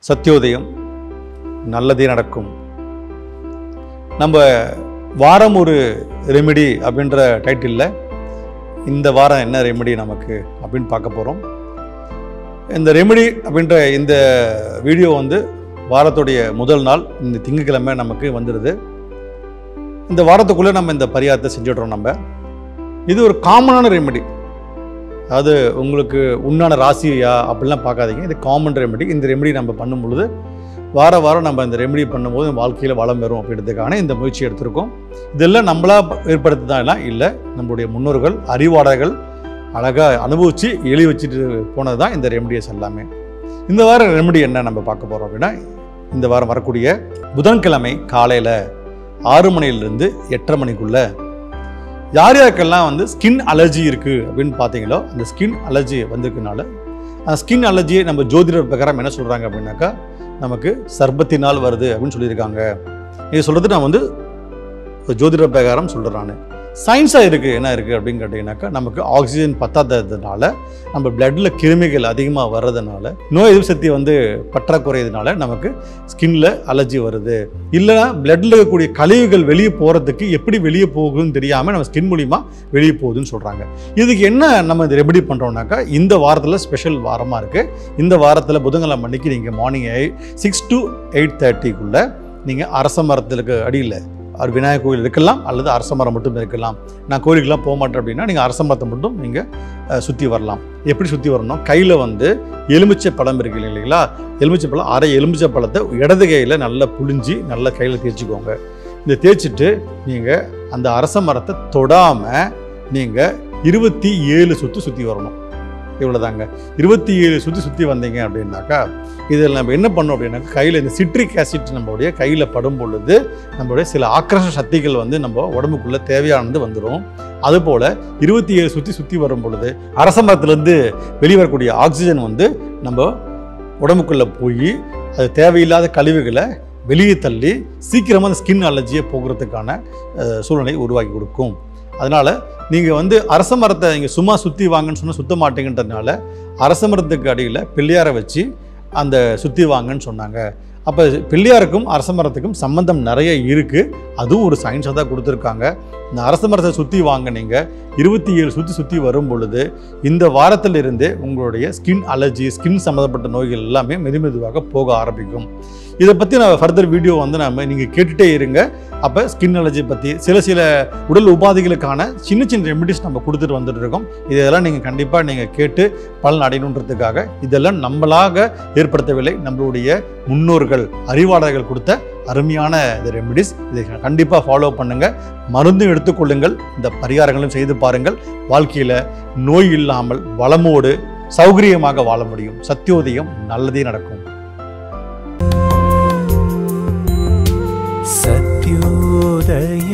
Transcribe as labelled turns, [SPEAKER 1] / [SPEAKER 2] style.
[SPEAKER 1] சத்தியோதயம் நல்லதே நடக்கும் நம்ம வாரம் ஒரு ரெமெடி அப்படின்ற டைட்டிலில் இந்த வாரம் என்ன ரெமெடி நமக்கு அப்படின்னு பார்க்க போகிறோம் இந்த ரெமெடி அப்படின்ற இந்த வீடியோ வந்து வாரத்துடைய முதல் நாள் இந்த திங்கட்கிழமை நமக்கு வந்துடுது இந்த வாரத்துக்குள்ளே நம்ம இந்த பரிகாரத்தை செஞ்சிடுறோம் நம்ம இது ஒரு காமனான ரெமெடி அதாவது உங்களுக்கு உண்டான ராசியா அப்படிலாம் பார்க்காதீங்க இது காமன் ரெமெடி இந்த ரெமெடி நம்ம பண்ணும் பொழுது வார வாரம் நம்ம இந்த ரெமெடி பண்ணும்போது வாழ்க்கையில் வளம் பெறும் அப்படின்றதுக்கான இந்த முயற்சி எடுத்திருக்கோம் இதெல்லாம் நம்மளா ஏற்படுத்துதான் இல்லை நம்மளுடைய முன்னோர்கள் அறிவாளர்கள் அழகாக அனுபவித்து எழுதி வச்சுட்டு போனது தான் இந்த ரெமடியஸ் எல்லாமே இந்த வாரம் ரெமெடி என்ன நம்ம பார்க்க போகிறோம் அப்படின்னா இந்த வாரம் வரக்கூடிய புதன்கிழமை காலையில் ஆறு மணிலிருந்து எட்டரை மணிக்குள்ள யார் யாருக்கெல்லாம் வந்து ஸ்கின் அலர்ஜி இருக்குது அப்படின்னு பார்த்தீங்களோ அந்த ஸ்கின் அலர்ஜி வந்திருக்கனால அந்த ஸ்கின் அலர்ஜியை நம்ம ஜோதிடர் பிரகாரம் என்ன சொல்கிறாங்க அப்படின்னாக்கா நமக்கு சர்பத்தினால் வருது அப்படின்னு சொல்லியிருக்காங்க இது சொல்கிறது நான் வந்து ஒரு ஜோதிட பிரகாரம் சொல்கிறேன் நான் சயின்ஸாக இருக்குது என்ன இருக்குது அப்படின்னு கேட்டிங்கனாக்கா நமக்கு ஆக்சிஜன் பத்தாததுனால நம்ம பிளட்டில் கிருமிகள் அதிகமாக வர்றதுனால நோய் எதிர்ப்பு சக்தி வந்து பற்றாக்குறையதுனால நமக்கு ஸ்கின்ல அலர்ஜி வருது இல்லைனா பிளட்டில் இருக்கக்கூடிய கழிவுகள் வெளியே போகிறதுக்கு எப்படி வெளியே போகுதுன்னு தெரியாமல் நம்ம ஸ்கின் மூலிமா வெளியே போகுதுன்னு சொல்கிறாங்க இதுக்கு என்ன நம்ம இது ரெமெடி பண்ணுறோம்னாக்கா இந்த வாரத்தில் ஸ்பெஷல் வாரமாக இருக்குது இந்த வாரத்தில் புதன்கிழமை அன்னைக்கு நீங்கள் மார்னிங் சிக்ஸ் டு எயிட் தேர்ட்டிக்குள்ளே நீங்கள் அரச மரத்துக்கு அடியில் ஒரு விநாயகர் கோயில் இருக்கலாம் அல்லது அரச மரம் மட்டும் இருக்கலாம் நான் கோயிலுக்கெல்லாம் போக மாட்டேன் அப்படின்னா நீங்கள் அரச மரத்தை மட்டும் நீங்கள் சுற்றி வரலாம் எப்படி சுற்றி வரணும் கையில் வந்து எலுமிச்சை பழம் இருக்கு இல்லைங்களா எலுமிச்சை பழம் அரை எலுமிச்சை பழத்தை இடது கையில் நல்லா புழிஞ்சி நல்லா கையில் தேய்ச்சிக்கோங்க இந்த தேய்ச்சிட்டு நீங்கள் அந்த அரச மரத்தை தொடாமல் நீங்கள் இருபத்தி ஏழு சுற்று சுற்றி வரணும் இவ்வளோதாங்க இருபத்தி ஏழு சுற்றி சுற்றி வந்தீங்க அப்படின்னாக்கா இதில் நம்ம என்ன பண்ணோம் அப்படின்னாக்கா கையில் இந்த சிட்ரிக் ஆசிட் நம்மளுடைய கையில் படும் பொழுது நம்மளுடைய சில ஆக்ரஷ சக்திகள் வந்து நம்ம உடம்புக்குள்ளே தேவையானது வந்துடும் அதுபோல் இருபத்தி ஏழு சுற்றி சுற்றி வரும் பொழுது அரச மரத்துலேருந்து வெளிவரக்கூடிய ஆக்சிஜன் வந்து நம்ம உடம்புக்குள்ளே போய் அது தேவையில்லாத கழிவுகளை வெளியே தள்ளி சீக்கிரமாக அந்த ஸ்கின் அலர்ஜியை போகிறதுக்கான அஹ், சூழ்நிலை உருவாக்கி கொடுக்கும் அதனால் நீங்கள் வந்து அரச மரத்தை நீங்கள் சும்மா சுற்றி வாங்கன்னு சொன்னால் சுத்த மாட்டீங்கன்றதுனால அரச மரத்துக்கு அடியில் பிள்ளையாரை வச்சு அந்த சுற்றி வாங்கன்னு சொன்னாங்க அப்போ பிள்ளையாருக்கும் அரச மரத்துக்கும் சம்பந்தம் நிறைய இருக்குது அதுவும் ஒரு சயின்ஸாக தான் கொடுத்துருக்காங்க இந்த அரச மரத்தை சுற்றி வாங்க நீங்கள் இருபத்தி ஏழு சுற்றி சுற்றி வரும் பொழுது இந்த வாரத்திலிருந்தே உங்களுடைய ஸ்கின் அலர்ஜி ஸ்கின் சம்மந்தப்பட்ட நோய்கள் எல்லாமே மெதுமெதுவாக போக ஆரம்பிக்கும் இதை பற்றி நான் ஃபர்தர் வீடியோ வந்து நம்ம நீங்கள் கேட்டுகிட்டே இருங்க அப்போ ஸ்கின் அலர்ஜி பற்றி சில சில உடல் உபாதைகளுக்கான சின்ன சின்ன ரெமெடிஸ் நம்ம கொடுத்துட்டு வந்துட்டு இருக்கோம் இதெல்லாம் நீங்கள் கண்டிப்பாக நீங்கள் கேட்டு பலன் அடையணுன்றதுக்காக இதெல்லாம் நம்மளாக ஏற்படுத்தவில்லை நம்மளுடைய முன்னோர்கள் அறிவாளர்கள் கொடுத்த அருமையான இந்த ரெமெடிஸ் இதை கண்டிப்பாக ஃபாலோ பண்ணுங்கள் மருந்து எடுத்துக்கொள்ளுங்கள் இந்த பரிகாரங்களும் செய்து பாருங்கள் வாழ்க்கையில் நோய் இல்லாமல் வளமோடு சௌகரியமாக வாழ முடியும் சத்தியோதயம் நல்லதே நடக்கும்
[SPEAKER 2] सत्योदय